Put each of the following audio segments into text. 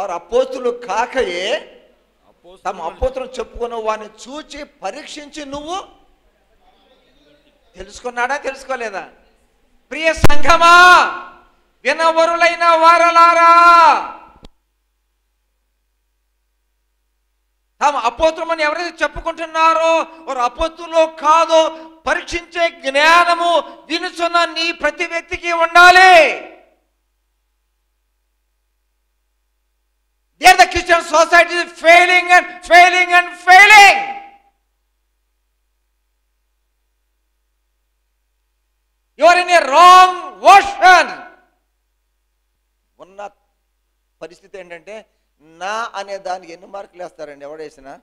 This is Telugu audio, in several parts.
వారు అపోస్తులు కాకయే అపోస్తలులు తమ అపోతులు చెప్పుకున్న వారిని చూచి పరీక్షించి నువ్వు తెలుసుకున్నాడా తెలుసుకోలేదా ప్రియ సంఘమా వినవరులైన వారలారా తాము అపోతులమని ఎవరైతే చెప్పుకుంటున్నారో వారు అపోతులో కాదో పరీక్షించే జ్ఞానము వినుచున్న నీ ప్రతి వ్యక్తికి ఉండాలి There the Christian society is failing and failing and failing. You are in a wrong version. ఉన్న పరిస్థితి ఏంటంటే నా అనే దానికి ఎన్ని మార్కులు వేస్తారండి ఎవడేసినా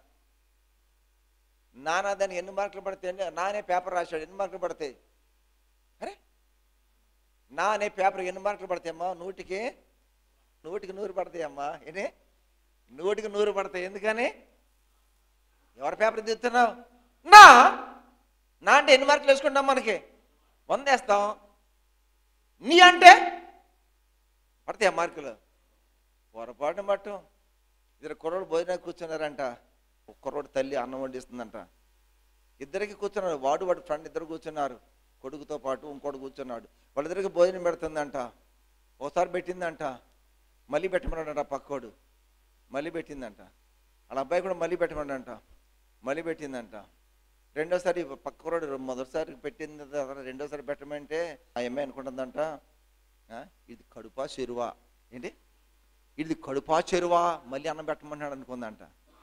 నానా దానికి ఎన్ని మార్కులు పడతాయండి నా అనే పేపర్ రాశాడు ఎన్ని మార్కులు పడతాయి అరే నా అనే పేపర్ ఎన్ని మార్కులు పడతాయమ్మా నూటికి నూటికి నూరు పడతాయమ్మా ఏంటి నూటికి నూరు పడతాయి ఎందుకని ఎవరి పేపర్ దిద్దుతున్నావు నా నా అంటే ఎన్ని మార్కులు వేసుకుంటాం మనకి వంద వేస్తాం నీ అంటే పడతాయి మార్కులు పొరపాటున పట్టు ఇద్దరు కుర్రోడు భోజనం కూర్చున్నారంట ఒక కుర్రోడు తల్లి అన్నం వండిస్తుందంట ఇద్దరికి కూర్చున్నారు వాడు వాడు ఫ్రెండ్ ఇద్దరు కూర్చున్నారు కొడుకుతో పాటు ఇంకోటి కూర్చున్నాడు వాళ్ళిద్దరికి భోజనం పెడుతుందంట ఒకసారి పెట్టిందంట మళ్ళీ పెట్టమన్నాడంట పక్కోడు మళ్ళీ పెట్టిందంట వాళ్ళ అబ్బాయి కూడా మళ్ళీ పెట్టమన్నాడంట మళ్ళీ పెట్టిందంట రెండోసారి పక్కరోడు మొదటిసారి పెట్టింది తర్వాత రెండోసారి పెట్టమంటే ఆ అమ్మాయి అనుకుంటుందంట "ఆ, ఇది కడుపా చెరువా ఏంటి ఇది కడుపా చెరువా మళ్ళీ అన్నం పెట్టమన్నాడు అనుకుందంట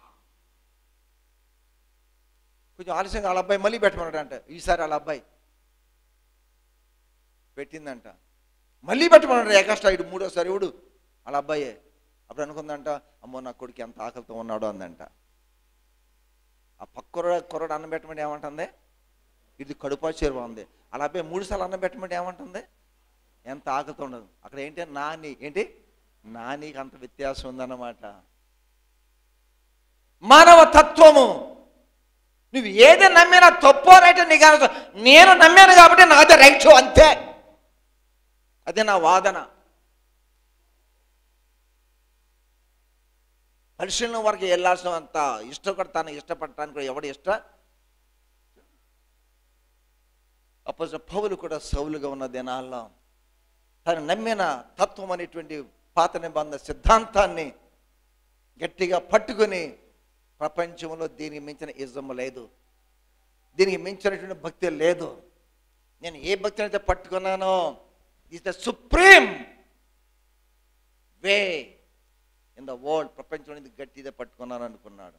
కొంచెం ఆలస్యంగా వాళ్ళ అబ్బాయి మళ్ళీ పెట్టమన్నాడంట ఈసారి వాళ్ళ అబ్బాయి పెట్టిందంట మళ్ళీ పెట్టమన్నాడు ఏకాస్ట్రా ఇడు మూడోసారి ఇవుడు వాళ్ళ అబ్బాయే అప్పుడు అనుకుందంట అమ్మో నా కొడుకు ఎంత ఆకలితో ఉన్నాడో అందంట ఆ పక్క కుర్ర కుర్రడు అన్నం పెట్టమంటే ఏమంటుంది ఇది కడుపా చేరువ ఉంది అలా అబ్బాయి మూడు సార్లు అన్నం పెట్టమంటే ఏమంటుంది ఎంత ఆకలితో ఉండదు అక్కడ ఏంటి నాని ఏంటి నానికి అంత వ్యత్యాసం ఉందన్నమాట మానవ తత్వము నువ్వు ఏది నమ్మినా తప్పో రైట్ నీకు అనవసరం. నేను నమ్మాను కాబట్టి నాది రైట్ అంతే అదే నా వాదన పరిశీలన వరకు వెళ్ళాల్సిన అంత ఇష్టపడ తను ఇష్టపడటానికి కూడా ఎవడు ఇష్ట అప్పుడు పౌలు కూడా సౌలుగా ఉన్న దినాల్లో తను నమ్మిన తత్వం అనేటువంటి పాత నిబంధన సిద్ధాంతాన్ని గట్టిగా పట్టుకొని ప్రపంచంలో దీనికి మించిన ఇజం లేదు దీనికి మించినటువంటి భక్తి లేదు నేను ఏ భక్తిని అయితే పట్టుకున్నానో is the supreme way in the world ప్రపంచంలో ఇది గట్టిదే పట్టుకున్నాను అనుకున్నాడు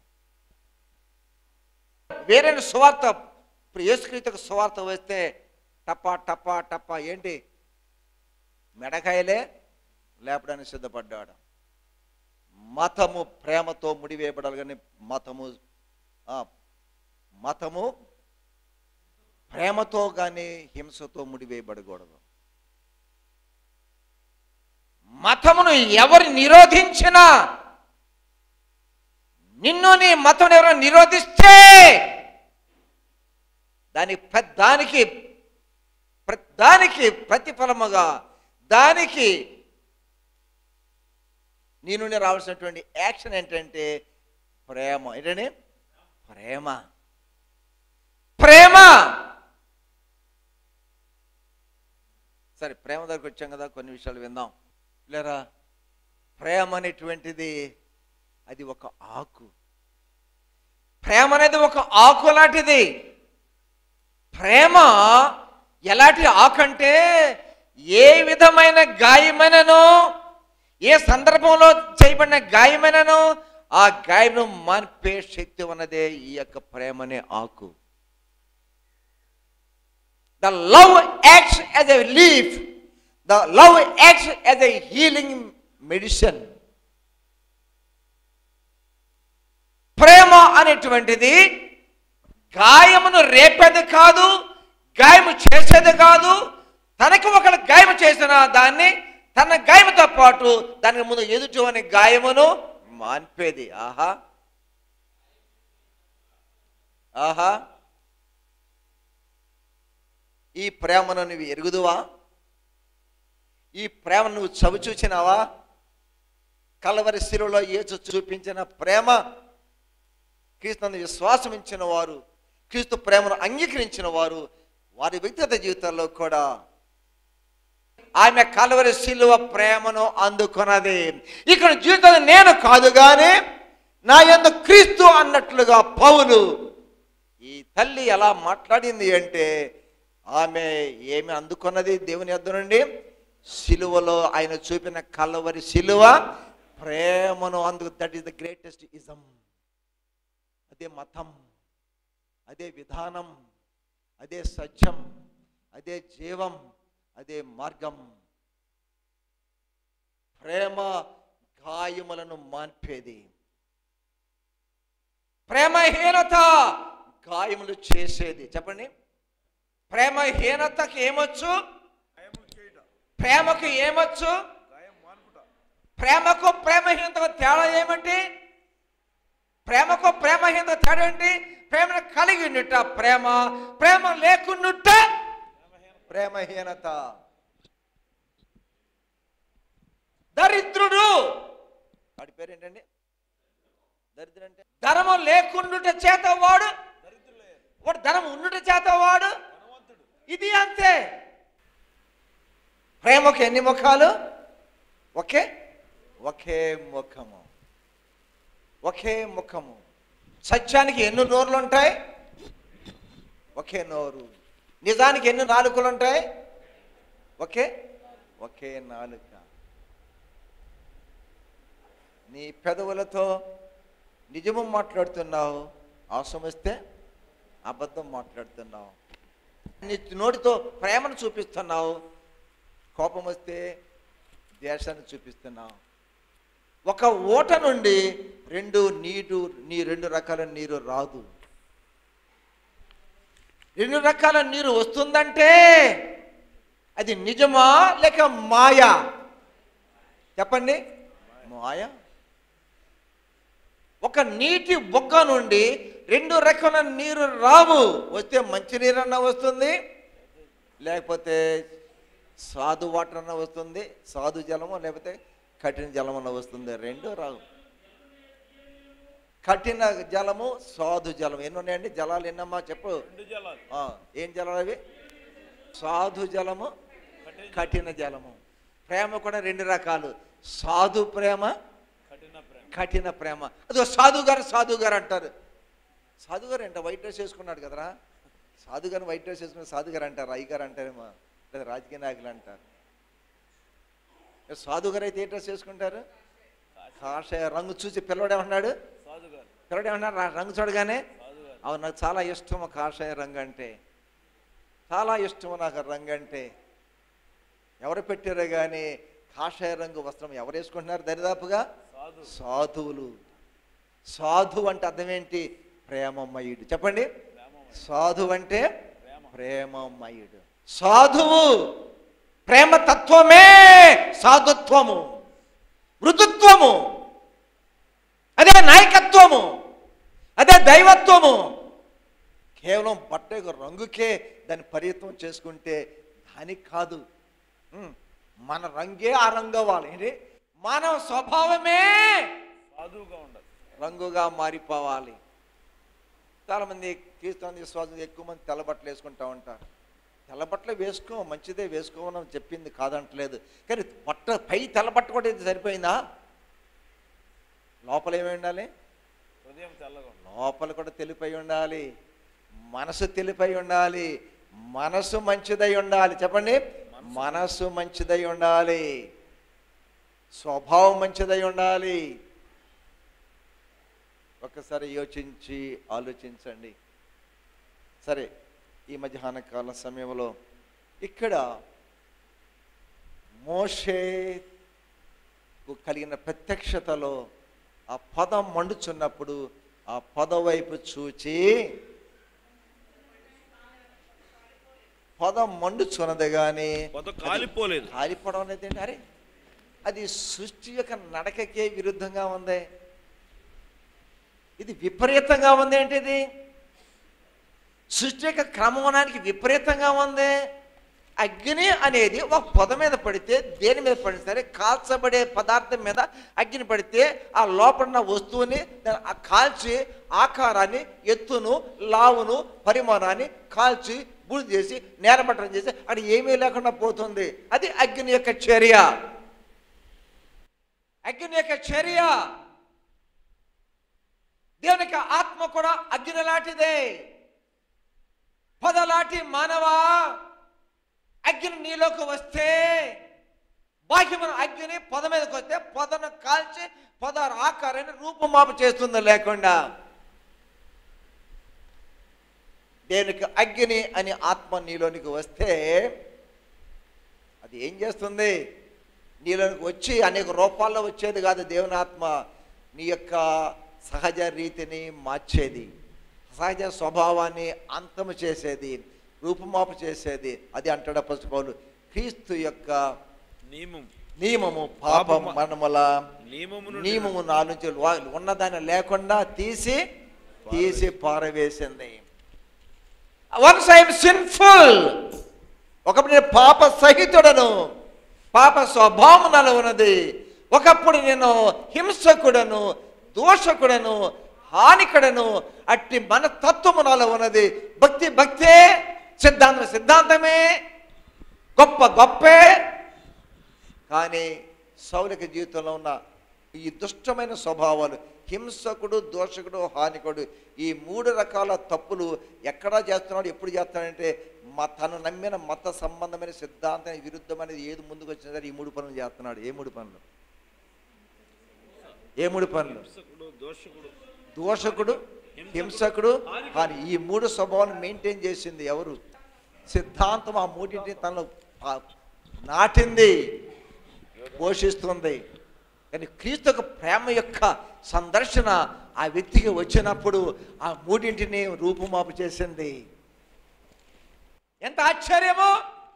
వేరే సువార్త ఇప్పుడు యేసుక్రీస్తుకు సువార్త వేస్తే టపా టపా టపా ఏంటి మెడకాయలే లేపడానికి సిద్ధపడ్డాడు మతము ప్రేమతో ముడివేయబడాలి కానీ మతము ఆ, మతము ప్రేమతో కానీ హింసతో ముడివేయబడకూడదు మతమును ఎవరు నిరోధించినా నిన్ను నీ మతం ఎవరు నిరోధిస్తే దాని ప్ర- దానికి ప్ర- దానికి ప్రతిఫలముగా దానికి నీ నుండి రావాల్సినటువంటి యాక్షన్ ఏంటంటే ప్రేమ ఏంటంటే ప్రేమ ప్రేమ సరే ప్రేమ దగ్గరకు వచ్చాం కదా కొన్ని విషయాలు విందాం లేరా ప్రేమ అనేటువంటిది అది ఒక ఆకు ప్రేమ అనేది ఒక ఆకు లాంటిది ప్రేమ ఎలాంటి ఆకు అంటే ఏ విధమైన గాయమైనను ఏ సందర్భంలో చేయబడిన గాయమైనను ఆ గాయమును మాన్పే శక్తి ఉన్నదే ఈ యొక్క ప్రేమ అనే ఆకు the love acts as a leaf the love acts as a healing medicine ప్రేమ అనేటువంటిది గాయమును రేపేది కాదు గాయము చేసేది కాదు తనకి ఒకడు గాయము చేసిన దాన్ని తన గాయముతో పాటు దానికి ముందు ఎదుటి అని గాయమును మాన్పేది ఆహా ఆహా ఈ ప్రేమను నువ్వు ఎరుగుదువా ఈ ప్రేమను నువ్వు చవి చూచినావా కలవరి శిలువలో యేసు చూపించిన ప్రేమ క్రీస్తునందు విశ్వాసం ఇచ్చిన వారు క్రీస్తు ప్రేమను అంగీకరించిన వారు వారి వ్యక్తిగత జీవితాల్లో కూడా ఆమె కలవరి శిలువ ప్రేమను అందుకున్నది ఇక్కడ జీవితంలో నేను కాదు కానీ నా యందు క్రీస్తు అన్నట్లుగా పౌలు ఈ తల్లి ఎలా మాట్లాడింది అంటే ఆమె ఏమి అందుకున్నది దేవుని యొద్ద నుండి సిలువలో ఆయన చూపిన కలవరి సిలువ ప్రేమను అందుకు that is the greatest ism అదే మతం అదే విధానం అదే సత్యం అదే జీవం అదే మార్గం ప్రేమ గాయములను మాన్పేది ప్రేమహీనత గాయములు చేసేది చెప్పండి ప్రేమహీనతకి ఏమొచ్చు ప్రేమకు ఏమొచ్చు ప్రేమకు ప్రేమహీనతకు తేడా ఏమండి ప్రేమకు ప్రేమహీనత తేడా ఏంటి ప్రేమను కలిగి ఉండుట ప్రేమ ప్రేమ లేకున్నుట ప్రేమహీనత దరిద్రుడు వాడి పేరు ఏంటండి దరిద్రుడు అంటే ధనము లేకుండుట చేత వాడు వాడు ధనం ఉండుట చేత వాడు ఇది అంతే ప్రేమకు ఎన్ని ముఖాలు ఒకే ఒకే ముఖము ఒకే ముఖము సత్యానికి ఎన్ని నోరులు ఉంటాయి ఒకే నోరు నిజానికి ఎన్ని నాలుకలు ఉంటాయి ఒకే ఒకే నాలుక నీ పెదవులతో నిజము మాట్లాడుతున్నావు అవసరం వస్తే అబద్ధం మాట్లాడుతున్నావు నీ నోటితో ప్రేమను చూపిస్తున్నావు కోపం వస్తే ద్వేషాన్ని చూపిస్తున్నావు ఒక ఓట నుండి రెండు నీరు నీ రెండు రకాల నీరు రాదు రెండు రకాల నీరు వస్తుందంటే అది నిజమా లేక మాయా చెప్పండి మాయా ఒక నీటి బొక్క నుండి రెండు రకాల నీరు రావు వస్తే మంచి నీరు అన్న వస్తుంది లేకపోతే సాధు వాటర్ అన్న వస్తుంది సాధు జలము లేకపోతే కఠిన జలం అన్న వస్తుంది రెండు రావు కఠిన జలము సాధు జలం ఎన్ని ఉన్నాయండి జలాలు ఎన్నమ్మా చెప్పు ఆ, ఏం జలాలు అవి సాధు జలము కఠిన జలము ప్రేమ కూడా రెండు రకాలు సాధు ప్రేమ కఠిన ప్రేమ అదో సాధు గారు సాధు గారు అంటారు సాధు గారు అంట వైట్ డ్రెస్ వేసుకున్నాడు కదరా సాధు గారు వైట్ డ్రెస్ వేసుకుని సాధు గారు అంటారు అయ్య గారు అంటారేమో లేదా రాజకీయ నాయకులు అంటారు ఏ సాధు గారు అయితే ఏ డ్రెస్ వేసుకుంటారు కాషాయ రంగు చూసి పిల్లవాడు ఏమన్నాడు పిల్లవాడు ఏమన్నాడు "రా, రంగు చూడగానే అవును నాకు చాలా ఇష్టము కాషాయ రంగు అంటే చాలా ఇష్టము నాకు ఆ రంగు అంటే ఎవరు పెట్టారో కానీ కాషాయ రంగు వస్త్రం ఎవరు వేసుకుంటున్నారు దరిదాపుగా సాధువులు సాధు అంటే అర్థం ఏంటి ప్రేమమయుడు చెప్పండి సాధు అంటే ప్రేమమయుడు సాధువు ప్రేమ తత్వమే సాధుత్వము మృదుత్వము అదే నాయకత్వము అదే దైవత్వము కేవలం బట్ట యొక్క రంగుకే దాన్ని పరియత్నం చేసుకుంటే దానికి కాదు ఉమ్, మన రంగే ఆ రంగు అవ్వాలి ఏంటి మానవ స్వభావమే సాధువుగా ఉండాలి రంగుగా మారిపోవాలి చాలామంది క్రీస్తు విశ్వాసం ఎక్కువ మంది తెల్లబట్టలు వేసుకుంటా ఉంటారు తెల్లబట్టలు వేసుకో మంచిదే వేసుకోమని చెప్పింది కాదంటలేదు కానీ బట్ట పై తెల్లబట్ట కూడా ఇది సరిపోయిందా లోపల ఏమి ఉండాలి హృదయం తెల్లగా ఉండాలి లోపల కూడా తెలిపై ఉండాలి మనసు తెలిపై ఉండాలి మనసు మంచిదై ఉండాలి చెప్పండి మనసు మంచిదై ఉండాలి స్వభావం మంచిదై ఉండాలి ఒక్కసారి యోచించి ఆలోచించండి సరే ఈ మధ్యాహ్న కాల సమయంలో ఇక్కడ మోషే కలిగిన ప్రత్యక్షతలో ఆ పదం మండుచున్నప్పుడు ఆ పద వైపు చూచి పదం మండుచున్నది కానీ పొద కాలిపోలేదు కాలిపోవడం అనేది ఏంటి అరే అది సృష్టి యొక్క నడకకే విరుద్ధంగా ఉంది ఇది విపరీతంగా ఉంది ఏంటిది సృష్టి యొక్క క్రమణానికి విపరీతంగా ఉంది అగ్ని అనేది ఒక పొద మీద పడితే దేని మీద పడినా సరే కాల్చబడే పదార్థం మీద అగ్ని పడితే ఆ లోపల ఉన్న వస్తువుని దాన్ని ఆ కాల్చి ఆకారాన్ని ఎత్తును లావును పరిమాణాన్ని కాల్చి బూడిద చేసి నేలమట్టం చేసి అక్కడ ఏమీ లేకుండా పోతుంది అది అగ్ని యొక్క చర్య అగ్ని యొక్క చర్య దేవుని యొక్క ఆత్మ కూడా అగ్ని లాంటిదే పొదలాంటి మానవా అగ్ని నీలోకి వస్తే బాహ్యమైన అగ్ని పొద మీదకి వస్తే పొదను కాల్చి పొద ఆకారాన్ని రూపుమాపు చేస్తుంది లేకుండా దేనికి అగ్ని అని ఆత్మ నీలోనికి వస్తే అది ఏం చేస్తుంది నీలోనికి వచ్చి అనేక రూపాల్లో వచ్చేది కాదు దేవుని ఆత్మ నీ యొక్క సహజ రీతిని మార్చేది సహజ స్వభావాన్ని అంతము చేసేది రూపుమాపు చేసేది అది అంటాడు అపొస్తలుడు పౌలు క్రీస్తు యొక్క నియమం నియమము పాప మరణముల నియమము నుండి నియమము నా నుంచి వా- ఉన్నదాన్ని లేకుండా తీసి తీసి పారవేసింది వన్స్ ఐఎమ్ సిన్ఫుల్ ఒకప్పుడు నేను పాప సహితుడను పాప స్వభావం నాలో ఉన్నది ఒకప్పుడు నేను హింసకుడను దోషకుడను హానికుడను అట్టి మన తత్వము నాలో ఉన్నది భక్తి భక్తే సిద్ధాంతం సిద్ధాంతమే గొప్ప గొప్పే కానీ సౌలిక జీవితంలో ఉన్న ఈ దుష్టమైన స్వభావాలు హింసకుడు దోషకుడు హానికుడు ఈ మూడు రకాల తప్పులు ఎక్కడా చేస్తున్నాడు ఎప్పుడు చేస్తున్నాడంటే మా తను నమ్మిన మత సంబంధమైన సిద్ధాంతానికి విరుద్ధమైనది ఏది ముందుకు వచ్చినా సరే ఈ మూడు పనులు చేస్తున్నాడు ఏ మూడు పనులు ఏ మూడు పనులు హింసకుడు, దోషకుడు దోషకుడు హింసకుడు హాని ఈ మూడు స్వభావాన్ని మెయింటైన్ చేసింది ఎవరు సిద్ధాంతం ఆ మూడింటిని తనలో ఆ- నాటింది పోషిస్తుంది కానీ క్రీస్తు యొక్క ప్రేమ యొక్క సందర్శన ఆ వ్యక్తికి వచ్చినప్పుడు ఆ మూడింటిని రూపుమాపు చేసింది ఎంత ఆశ్చర్యము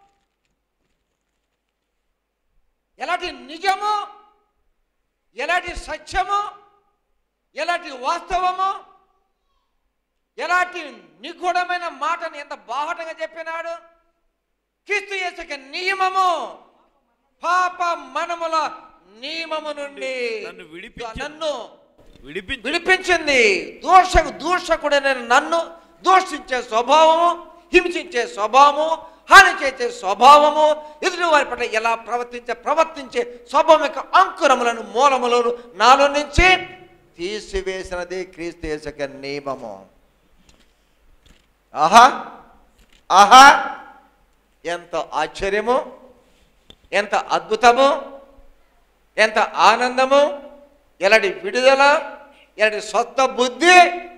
ఎలాంటి నిజము ఎలాంటి సత్యము ఎలాంటి వాస్తవము ఎలాంటి నిగూఢమైన మాటను ఎంత బాహటంగా చెప్పినాడు క్రీస్తు యొక్క నియమము పాప మనముల నియమము నుండి నన్ను విడిపించు. నన్ను విడిపించి విడిపించింది దోష దూషకుడైన నన్ను దూషించే స్వభావము హింసించే స్వభావము హాని చేసే స్వభావము ఎదుటి వారి పట్ల ఎలా ప్రవర్తించే ప్రవర్తించే స్వభావం యొక్క అంకురములను మూలములను నాలో నుంచి తీసివేసినది క్రీస్తు యొక్క నియమము ఆహా ఆహా ఎంత ఆశ్చర్యము ఎంత అద్భుతము ఎంత ఆనందము ఎలాంటి విడుదల ఎలాంటి స్వస్థ బుద్ధి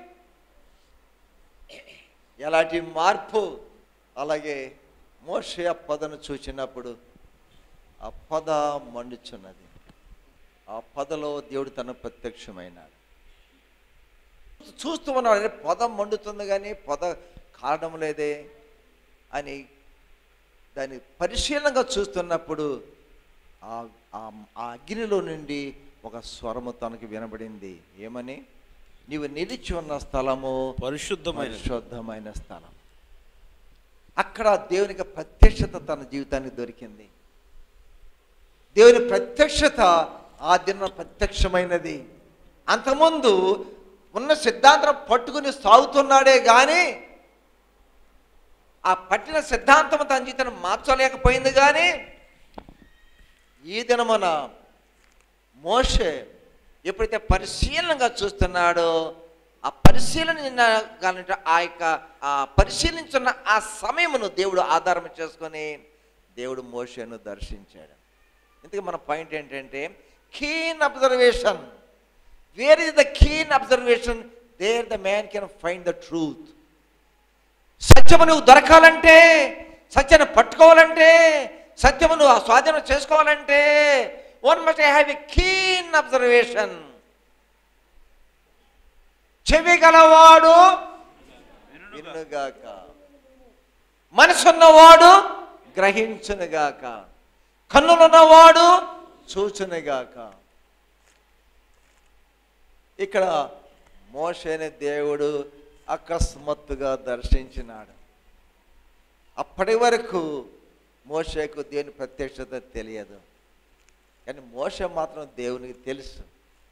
ఎలాంటి మార్పు అలాగే మోషే ఆ పదను చూచినప్పుడు ఆ పద మండుచున్నది ఆ పదలో దేవుడు తన ప్రత్యక్షమైనాడు చూస్తూ ఉన్నాడు అరే పొద మండుతుంది కానీ పొద కారణం లేదే అని దాన్ని పరిశీలనగా చూస్తున్నప్పుడు ఆ ఆ- ఆ అగ్నిలో నుండి ఒక స్వరము తనకు వినబడింది ఏమని నీవు నిలిచి ఉన్న స్థలము పరిశుద్ధమైన పరిశుద్ధమైన స్థలం అక్కడ దేవునికి ప్రత్యక్షత తన జీవితానికి దొరికింది దేవుని ప్రత్యక్షత ఆ దిన ప్రత్యక్షమైనది అంతకుముందు ఉన్న సిద్ధాంతం పట్టుకుని సాగుతున్నాడే కానీ ఆ పట్టిన సిద్ధాంతం తన జీవితాన్ని మార్చలేకపోయింది కానీ ఈ దినమున మోషే ఎప్పుడైతే పరిశీలనగా చూస్తున్నాడో ఆ పరిశీలన కానంటే ఆ యొక్క ఆ పరిశీలించున్న ఆ సమయమును దేవుడు ఆధారం చేసుకొని దేవుడు మోషేను దర్శించాడు ఇంతకీ మన పాయింట్ ఏంటంటే keen observation where is the keen observation there the man can find the truth సత్యము నువ్వు దొరకాలంటే సత్యాన్ని పట్టుకోవాలంటే సత్యము నువ్వు స్వాధీనం చేసుకోవాలంటే one must have a keen observation చెవి గలవాడు వినుగాక మనసున్నవాడు గ్రహించునుగాక కన్నులున్నవాడు చూచునుగాక ఇక్కడ మోషేని దేవుడు అకస్మాత్తుగా దర్శించినాడు అప్పటి వరకు మోషకు దేవుని ప్రత్యక్షత తెలియదు కానీ మోష మాత్రం దేవునికి తెలుసు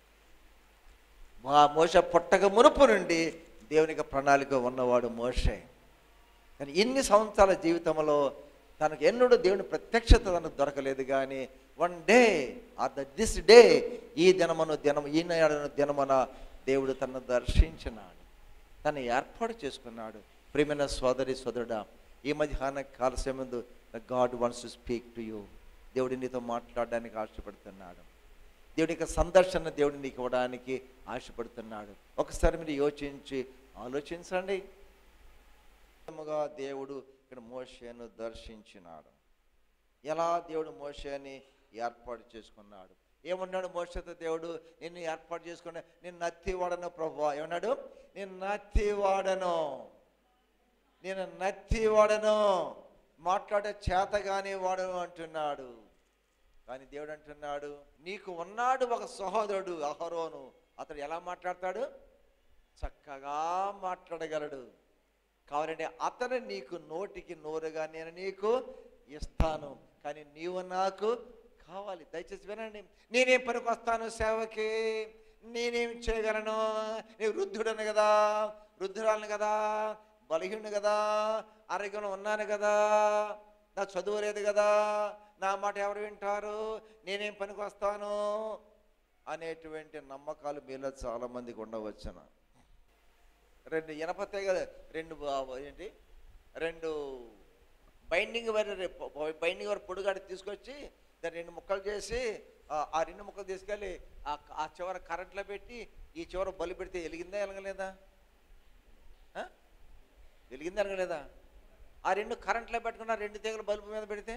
మా మోష పుట్టక మునుపు నుండి దేవునికి ప్రణాళిక ఉన్నవాడు మోషే కానీ ఇన్ని సంవత్సరాల జీవితంలో తనకు ఎన్నడూ దేవుని ప్రత్యక్షత తనకు దొరకలేదు కానీ one day or the this day ఈ దినమును దినము ఈనాడు దినమున దేవుడు తనను దర్శించినాడు తను ఏర్పాటు చేసుకున్నాడు ప్రియమైన సోదరి సోదరుడా ఈ మధ్యాహ్న కాల సమయంలో god wants to speak to you దేవుడు నీతో మాట్లాడడానికి ఆశపడుతున్నాడు దేవుడి యొక్క సందర్శన దేవుడు నీకు ఇవ్వడానికి ఆశపడుతున్నాడు ఒకసారి మీరు యోచించి ఆలోచించండి విధముగా దేవుడు ఇక్కడ మోషేను దర్శించినాడు ఎలా దేవుడు మోషేని ఏర్పాటు చేసుకున్నాడు ఏమన్నాడు మోషతో దేవుడు నిన్ను ఏర్పాటు చేసుకున్నా నేను నత్తి వాడను ప్రభు ఏమన్నాడు నేను నత్తి వాడను నేను నత్తి వాడను మాట్లాడే చేతగానే వాడను అంటున్నాడు కానీ దేవుడు అంటున్నాడు నీకు ఉన్నాడు ఒక సహోదరుడు అహరోను అతడు ఎలా మాట్లాడతాడు చక్కగా మాట్లాడగలడు కావాలంటే అతను నీకు నోటికి నోరుగా నేను నీకు ఇస్తాను కానీ నీవు నాకు కావాలి దయచేసి వినండి నేనేం పనికి వస్తాను సేవకి నేనేం చేయగలను నేను వృద్ధుడను కదా వృద్ధురాలను కదా బలహీను కదా ఆరోగ్యంలో ఉన్నాను కదా నా చదువు లేదు కదా నా మాట ఎవరు వింటారు నేనేం పనికి వస్తాను అనేటువంటి నమ్మకాలు మీలో చాలా మందికి ఉండవచ్చును రెండు ఇనప తీగలు రెండు బా- ఏంటి రెండు బైండింగ్ వరి బైండింగ్ వరి పొడుగాడి తీసుకొచ్చి దాన్ని రెండు ముక్కలు చేసి ఆ- ఆ రెండు ముక్కలు తీసుకెళ్ళి ఆ ఆ చివర కరెంట్లో పెట్టి ఈ చివర బలి పెడితే వెలిగిందా వెలగలేదా ఆ? వెలిగిందా వెలగలేదా ఆ రెండు కరెంట్లో పెట్టుకున్న రెండు తీగలు బల్బు మీద పెడితే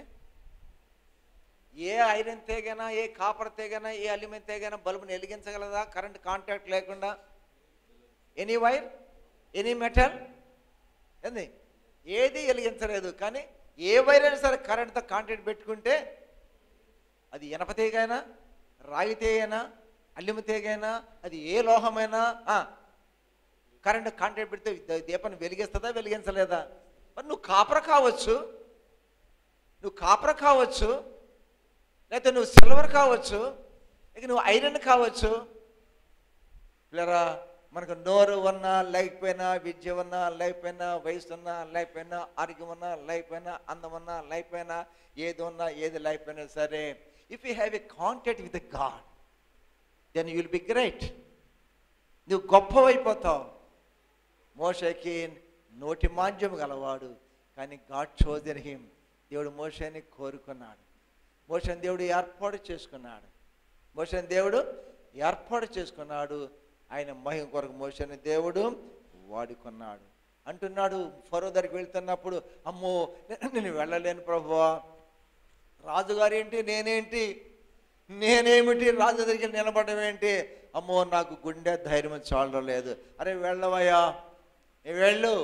ఏ ఐరన్ తీగైనా ఏ కాపర్ తీగైనా ఏ అల్యూమినియం తీగైనా బల్బుని వెలిగించగలదా కరెంట్ కాంటాక్ట్ లేకుండా ఎనీ వైర్ ఎనీ మెటల్ ఏంది ఏది వెలిగించలేదు కానీ ఏ వైర్ అయినా సరే కరెంట్తో కాంటాక్ట్ పెట్టుకుంటే అది ఇనప తీగైనా రాగి తీగైనా అల్లిమ తీగైనా అది ఏ లోహమైనా ఆ, కరెంట్ కాంటాక్ట్ పెడితే ద- దీపాన్ని వెలిగిస్తుందా వెలిగించలేదా మరి నువ్వు కాపర కావచ్చు నువ్వు కాపర కావచ్చు లేకపోతే నువ్వు సిల్వర్ కావచ్చు ఇక నువ్వు ఐరన్ కావచ్చు పిల్లరా మనకు నోరు ఉన్నా లేకపోయినా విద్య ఉన్నా లేకపోయినా వయసు ఉన్నా లేకపోయినా ఆరోగ్యం ఉన్నా లేకపోయినా అందం ఉన్నా లేకపోయినా ఏది ఉన్నా ఏది లేకపోయినా సరే if you have a contact with god then you will be great నువ్వు గొప్పవైపోతావు మోషకి నోటి మాంద్యం గలవాడు కానీ గాడ్ చోదర్ హిమ్ దేవుడు మోషని కోరుకున్నాడు మోషన్ దేవుడు ఏర్పాటు చేసుకున్నాడు మోషన్ దేవుడు ఏర్పాటు చేసుకున్నాడు ఆయన మహిమ కొరకు మోషన్ దేవుడు వాడుకున్నాడు అంటున్నాడు ఫరో దగ్గరికి వెళ్తున్నప్పుడు అమ్మో నేను వెళ్ళలేను ప్రభువా రాజుగారు ఏంటి నేనేంటి నేనేమిటి రాజు దగ్గరికి నిలబడడం ఏంటి అమ్మో నాకు గుండె ధైర్యం చాలడం లేదు అరే వెళ్ళవయ్యా ఏ వెళ్ళు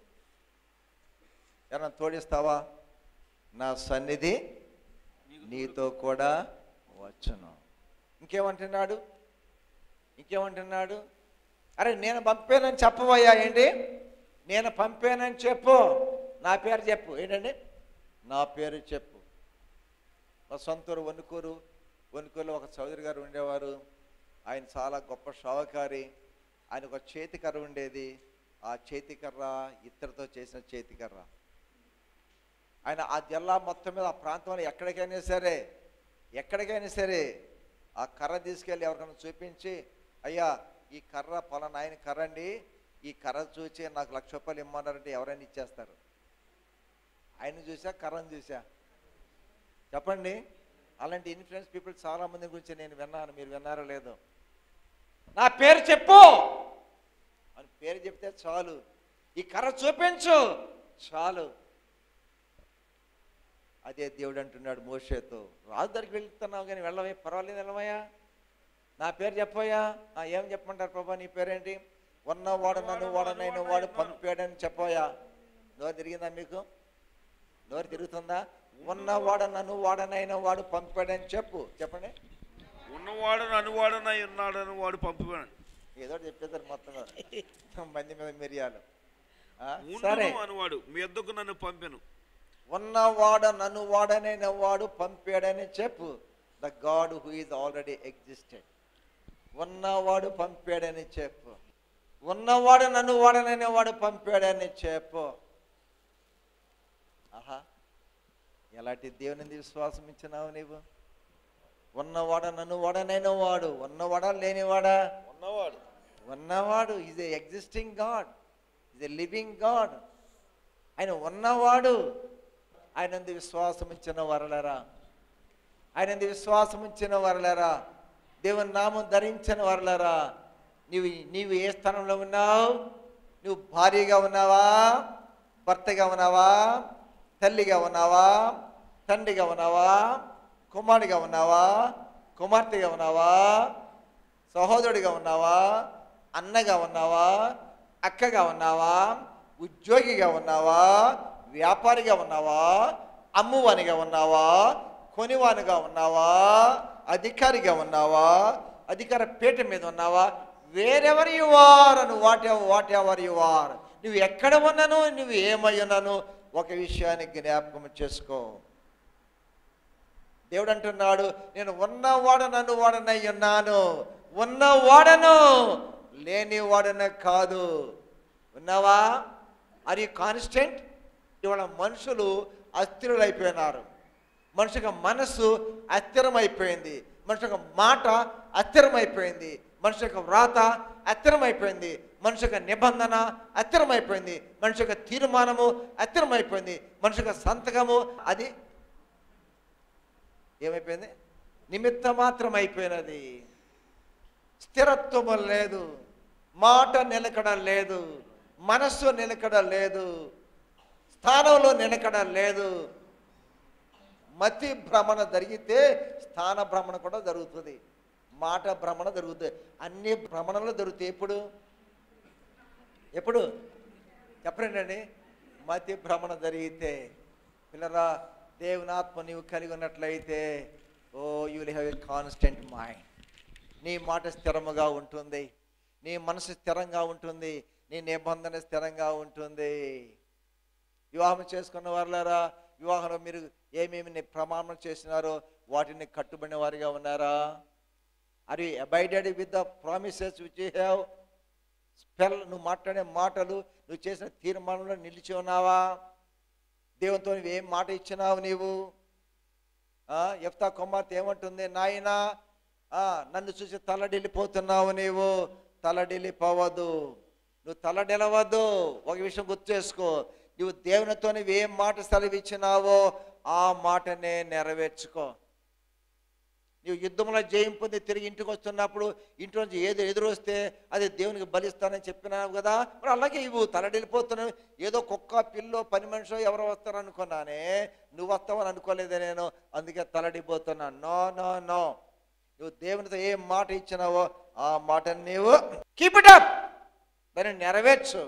ఏమన్నా తోడిస్తావా నా సన్నిధి నీతో కూడా వచ్చును ఇంకేమంటున్నాడు ఇంకేమంటున్నాడు అరే నేను పంపానని చెప్పవయ్యా ఏంటి నేను పంపానని చెప్పు నా పేరు చెప్పు ఏంటండి నా పేరు చెప్పు మా సొంతూరు వణుకూరు వణుకూరులో ఒక చౌదరి గారు ఉండేవారు ఆయన చాలా గొప్ప షావకారి ఆయన ఒక చేతికర్ర ఉండేది ఆ చేతికర్ర ఇత్తడితో చేసిన చేతికర్ర ఆయన ఆ జిల్లా మొత్తం మీద ఆ ప్రాంతంలో ఎక్కడికైనా సరే ఎక్కడికైనా సరే ఆ కర్ర తీసుకెళ్ళి ఎవరికైనా చూపించి అయ్యా ఈ కర్ర పలానా ఆయన కర్ర అండి ఈ కర్ర చూసి నాకు లక్ష రూపాయలు ఇమ్మన్నారంటే ఎవరైనా ఇచ్చేస్తారు ఆయన చూసా కర్రను చూసా చెప్పండి అలాంటి ఇన్ఫ్లుయెన్స్ పీపుల్ చాలా మంది గురించి నేను విన్నాను మీరు విన్నారో లేదో నా పేరు చెప్పు అని పేరు చెప్తే చాలు ఈ కర్ర చూపించు చాలు అదే దేవుడు అంటున్నాడు మోషేతో రాజు దగ్గరికి వెళ్తున్నావు కానీ వెళ్ళవే పర్వాలేదు వెళ్ళవయ్యా నా పేరు చెప్పయ్యా ఆ, ఏం చెప్పమంటారు ప్రభా నీ పేరేంటి ఉన్నవాడు నన్ను వాడనైన వాడు పంపాడని చెప్పోయా నోరు తిరిగిందా మీకు నోరు తిరుగుతుందా ఉన్నవాడు నన్ను వాడనైన వాడు పంపాడని చెప్పు చెప్పండి ఉన్నవాడు అనువాడనై ఉన్నాడని వాడు పంపివాడు ఏదో ఒకటి చెప్పేశారు మొత్తం మంది మీద మిరియాలు ఆ, సరే ఉండును అనువాడు మీ ఎద్దకు నన్ను పంపెను ఉన్నవాడ నన్ను వాడనైన వాడు పంపాడని చెప్పు the god who is already existed ఉన్నవాడు పంపాడని చెప్పు ఉన్నవాడు నన్ను వాడనైన వాడు పంపాడని చెప్పు ఆహా ఎలాంటి దేవుని విశ్వాసం ఇచ్చినావు నీవు ఉన్నవాడ నన్ను వాడనైన వాడు ఉన్నవాడా లేనివాడా ఉన్నవాడు ఉన్నవాడు is a existing god is a living god ఆయన ఉన్నవాడు ఆయన విశ్వాసం ఇచ్చిన వరలరా ఆయన విశ్వాసం ఇచ్చిన వరలరా దేవుని నామం ధరించిన వరలరా నీవు నీవు ఏ స్థానంలో ఉన్నావు నువ్వు భార్యగా ఉన్నావా భర్తగా ఉన్నావా తల్లిగా ఉన్నావా తండ్రిగా ఉన్నావా కుమారుడిగా ఉన్నావా కుమార్తెగా ఉన్నావా సహోదరుడిగా ఉన్నావా అన్నగా ఉన్నావా అక్కగా ఉన్నావా ఉద్యోగిగా ఉన్నావా వ్యాపారిగా ఉన్నావా అమ్మువానిగా ఉన్నావా కొనివానిగా ఉన్నావా అధికారిగా ఉన్నావా అధికార పీఠ మీద ఉన్నావా వేరెవర్ యు ఆర్ అని what whatever you are నువ్వు ఎక్కడ ఉన్నాను నువ్వు ఏమై ఉన్నాను ఒక విషయాన్ని జ్ఞాపకం చేసుకో దేవుడు అంటున్నాడు నేను ఉన్నవాడు నన్ను వాడనై ఉన్నాను ఉన్నవాడను లేని వాడన కాదు ఉన్నావా అది కాన్స్టెంట్ ఇవాళ మనుషులు అస్థిరులైపోయినారు మనిషి యొక్క మనస్సు అస్థిరమైపోయింది మనిషి యొక్క మాట అస్థిరమైపోయింది మనిషి యొక్క వ్రాత అస్థిరమైపోయింది మనిషి యొక్క నిబంధన అస్థిరమైపోయింది మనిషి యొక్క తీర్మానము అస్థిరమైపోయింది మనిషి యొక్క సంతకము అది ఏమైపోయింది నిమిత్త మాత్రం అయిపోయినది స్థిరత్వము లేదు మాట నిలకడ లేదు మనస్సు నిలకడ లేదు స్థానంలో నిలకడ లేదు మతి భ్రమణ జరిగితే స్థాన భ్రమణ కూడా జరుగుతుంది మాట భ్రమణ జరుగుతుంది అన్ని భ్రమణలు జరుగుతాయి ఎప్పుడు ఎప్పుడు చెప్పండి మతి భ్రమణ జరిగితే పిల్లరా దేవుని ఆత్మ నీవు కలిగి ఉన్నట్లయితే oh you will have a constant mind నీ మాట స్థిరముగా ఉంటుంది నీ మనసు స్థిరంగా ఉంటుంది నీ నిబంధన స్థిరంగా ఉంటుంది వివాహం చేసుకున్న వారులారా వివాహంలో మీరు ఏమేమి ని- ప్రమాణం చేసినారో వాటిని కట్టుబడిన వారిగా ఉన్నారా అవి abided with the promises which you have spell నువ్వు మాట్లాడే మాటలు నువ్వు చేసిన తీర్మానంలో నిలిచి ఉన్నావా దేవునితో నువ్వు ఏం మాట ఇచ్చినావు నీవు ఆ, ఎఫ్తా కుమార్తె ఏమంటుంది నాయనా ఆ, నన్ను చూసి తలడిల్లిపోతున్నావు నీవు తలడిల్లిపోవద్దు నువ్వు తలడిల్లవద్దు ఒక విషయం గుర్తు చేసుకో నువ్వు దేవునితో నువ్వు ఏం మాట సెలవిచ్చినావో ఆ మాటనే నెరవేర్చుకో నువ్వు యుద్ధంలో జయం పొంది తిరిగి ఇంటికి వస్తున్నప్పుడు ఇంటి నుంచి ఏదో ఎదురు వస్తే అది దేవునికి బలిస్తానని చెప్పినావు కదా మరి అలాగే ఇవ్వు తలడిల్లిపోతున్నావు ఏదో కుక్క పిల్లో పని మనిషో ఎవరో వస్తారు అనుకున్నానే నువ్వు వస్తావని అనుకోలేదే నేను అందుకే తలడిపోతున్నా నో నో నో నువ్వు దేవునితో ఏ మాట ఇచ్చినావో ఆ మాటని నీవు కీప్ ఇట్ అప్ దాన్ని నెరవేర్చు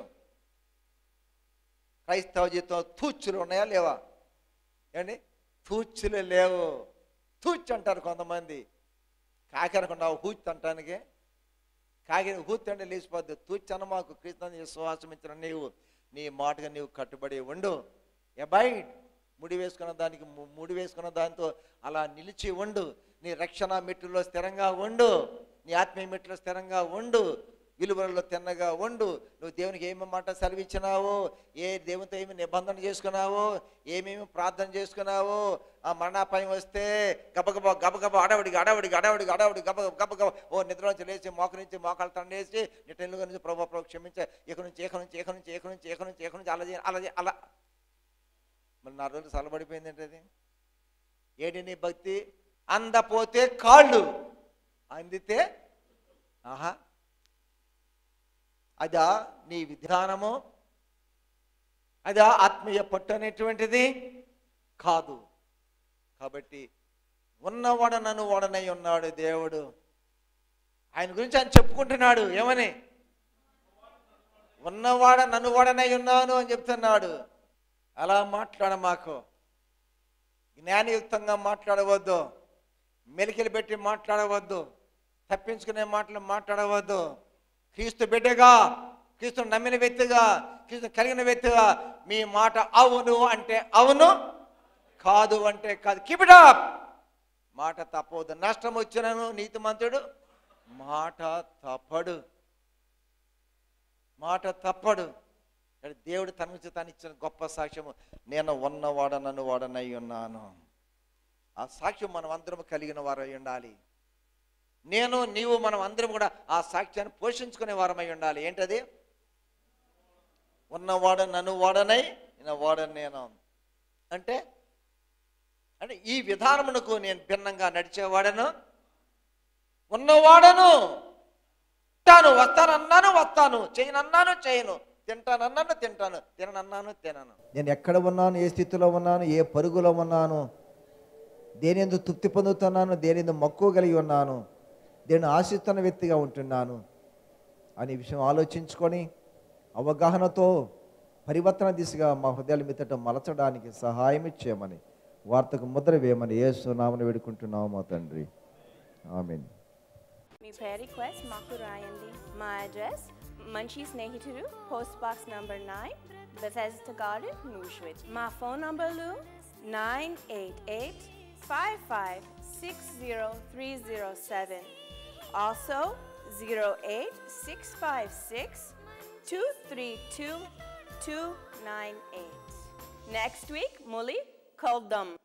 క్రైస్తవ జీవితం తూచులు ఉన్నాయా లేవా ఏండి తూచులు లేవు తూచ్ అంటారు కొంతమంది కాకి అనుకున్నావు హూచ్ అంటానికి కాకి హూచ్ అంటే లేచిపోద్ది తూచ్ అన్న మాకు క్రీస్తు విశ్వాసం ఇచ్చిన నీవు నీ మాటగా నీవు కట్టుబడి ఉండు ఎబైడ్ ముడి వేసుకున్న దానికి ము- ముడి వేసుకున్న దాంతో అలా నిలిచి ఉండు నీ రక్షణ మెట్టులో స్థిరంగా ఉండు నీ ఆత్మీయ మెట్టులో స్థిరంగా ఉండు విలువలలో తిన్నగా ఉండు నువ్వు దేవునికి ఏమి మాట సెలవిచ్చినావు ఏ దేవునితో ఏమి నిబంధన చేసుకున్నావు ఏమేమి ప్రార్థన చేసుకున్నావు ఆ మరణాపాయం వస్తే గబగబ గబగబ అడవడికి అడవడికి అడవడికి అడవడికి గబ గబగబ ఓ నిద్ర నుంచి లేచి మోక నుంచి మోకాలు తండేసి నిటెలుగా నుంచి ప్రభు ప్రభు క్షమించే ఇక నుంచి ఏక నుంచి ఏక నుంచి ఏక నుంచి ఏక నుంచి ఏక నుంచి అలా చేయ అలా చేయ అలా మరి నా రోజులు సలబడిపోయింది ఏంటది ఏడి నీ భక్తి అందపోతే కాళ్ళు అందితే ఆహా అదా నీ విధానము అదా ఆత్మీయ పట్టు అనేటువంటిది కాదు కాబట్టి ఉన్నవాడ నన్ను వాడనై ఉన్నాడు దేవుడు ఆయన గురించి ఆయన చెప్పుకుంటున్నాడు ఏమని ఉన్నవాడ నన్ను వాడనై ఉన్నాను అని చెప్తున్నాడు అలా మాట్లాడ మాకు జ్ఞానయుక్తంగా మాట్లాడవద్దు మెలికలు పెట్టి మాట్లాడవద్దు తప్పించుకునే మాటలు మాట్లాడవద్దు క్రీస్తు బిడ్డగా క్రీస్తుని నమ్మిన వ్యక్తిగా క్రీస్తుని కలిగిన వ్యక్తిగా మీ మాట అవును అంటే అవును కాదు అంటే కాదు కీప్ ఇట్ అప్ మాట తప్పవద్దు నష్టం వచ్చినను నీతిమంతుడు మాట తప్పడు మాట తప్పడు ఇక్కడ దేవుడు తన నుంచి తను ఇచ్చిన గొప్ప సాక్ష్యము నేను ఉన్నవాడనను వాడనై ఉన్నాను ఆ సాక్ష్యం మనం అందరం కలిగిన వారై ఉండాలి నేను నీవు మనం అందరం కూడా ఆ సాక్ష్యాన్ని పోషించుకునే వారమై ఉండాలి ఏంటది ఉన్నవాడు నన్ను వాడనై నేను వాడని నేను అంటే అంటే ఈ విధానమునకు నేను భిన్నంగా నడిచేవాడను ఉన్నవాడను ఉంటాను వస్తానన్నాను వస్తాను చేయనన్నాను చేయను తింటానన్నాను తింటాను తిననన్నాను తినను నేను ఎక్కడ ఉన్నాను ఏ స్థితిలో ఉన్నాను ఏ పరుగులో ఉన్నాను దేని ఎందుకు తృప్తి పొందుతున్నాను దేని ఎందుకు మక్కువ కలిగి ఉన్నాను దేని ఆశిస్తున్న వ్యక్తిగా ఉంటున్నాను అనే విషయం ఆలోచించుకొని అవగాహనతో పరివర్తన దిశగా మా హృదయాల మీదట మలచడానికి సహాయం ఇచ్చేయమని వార్తకు ముద్ర వేయమని ఏసునామని వేడుకుంటున్నాము మా తండ్రి ఆమెన్ మీ ప్రేయర్ రిక్వెస్ట్ మాకు రాయండి మా అడ్రస్ మంచి స్నేహితుడు post box number nine Bethesda garden Nuzvid మా ఫోన్ నంబర్లు nine eight eight five five six zero three zero seven also zero eight six five six two three two two nine eight next week ములి కలుద్దాం